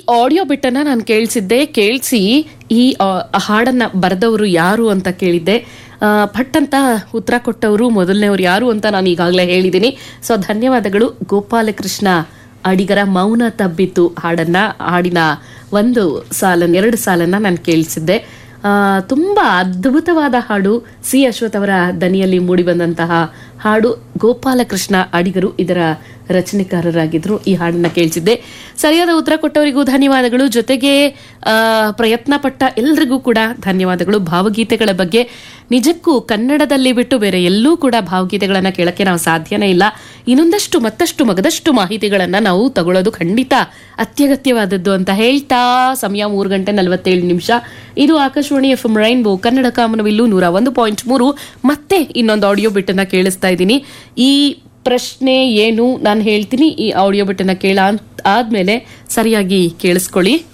audio ಬಿಟ್ಟನ್ನ ನಾನು ಕೇಳಿಸಿದ್ದೆ ಕೇಳಿಸಿ ಈ ಆ, ಹಾಡನ್ನ ಬರೆದವರು ಯಾರು ಅಂತ ಕೇಳಿದ್ದೆ ಆ, ಭಟ್ ಅಂತ ಉತ್ತರ ಕೊಟ್ಟವರು ಮೊದಲನೇವ್ರು ಯಾರು ಅಂತ ನಾನು ಈಗಾಗಲೇ ಹೇಳಿದ್ದೀನಿ ಸೊ ಧನ್ಯವಾದಗಳು ಗೋಪಾಲಕೃಷ್ಣ ಅಡಿಗರ ಮೌನ ತಬ್ಬಿತು ಹಾಡನ್ನ ಹಾಡಿನ ಒಂದು ಸಾಲನ್ನ ಎರಡು ಸಾಲನ್ನ ನಾನು ಕೇಳಿಸಿದ್ದೆ ಆ, ತುಂಬಾ ಅದ್ಭುತವಾದ ಹಾಡು ಸಿ ಅಶ್ವಥ್ ಅವರ ದನಿಯಲ್ಲಿ ಮೂಡಿಬಂದಂತಹ ಹಾಡು ಗೋಪಾಲಕೃಷ್ಣ ಅಡಿಗರು ಇದರ ರಚನೆಕಾರರಾಗಿದ್ರು ಈ ಹಾಡನ್ನ ಕೇಳಿಸಿದ್ದೆ ಸರಿಯಾದ ಉತ್ತರ ಕೊಟ್ಟವರಿಗೂ ಧನ್ಯವಾದಗಳು ಜೊತೆಗೆ ಆ, ಪ್ರಯತ್ನ ಪಟ್ಟ ಎಲ್ರಿಗೂ ಕೂಡ ಧನ್ಯವಾದಗಳು ಭಾವಗೀತೆಗಳ ಬಗ್ಗೆ ನಿಜಕ್ಕೂ ಕನ್ನಡದಲ್ಲಿ ಬಿಟ್ಟು ಬೇರೆ ಎಲ್ಲೂ ಕೂಡ ಭಾವಗೀತೆಗಳನ್ನ ಕೇಳಕ್ಕೆ ನಾವು ಸಾಧ್ಯನೇ ಇಲ್ಲ ಇನ್ನೊಂದಷ್ಟು ಮತ್ತಷ್ಟು ಮಗದಷ್ಟು ಮಾಹಿತಿಗಳನ್ನ ನಾವು ತಗೊಳ್ಳೋದು ಖಂಡಿತ ಅತ್ಯಗತ್ಯವಾದದ್ದು ಅಂತ ಹೇಳ್ತಾ ಸಮಯ ಮೂರು ಗಂಟೆ ನಲವತ್ತೇಳು ನಿಮಿಷ ಇದು Akashvani F M rainbow Kannada Kamanabillu ನೂರ ಒಂದು ಪಾಯಿಂಟ್ ಮೂರು ಮತ್ತೆ ಇನ್ನೊಂದು ಆಡಿಯೋ ಬಿಟ್ಟನ್ನ ಕೇಳಿಸ್ತಾ ಇದ್ದೀನಿ ಈ ಪ್ರಶ್ನೆ ಏನು ನಾನು ಹೇಳ್ತೀನಿ ಈ ಆಡಿಯೋ ಬಿಟ್ಟನ್ನ ಕೇಳ ಆದ್ಮೇಲೆ ಸರಿಯಾಗಿ ಕೇಳಿಸ್ಕೊಳ್ಳಿ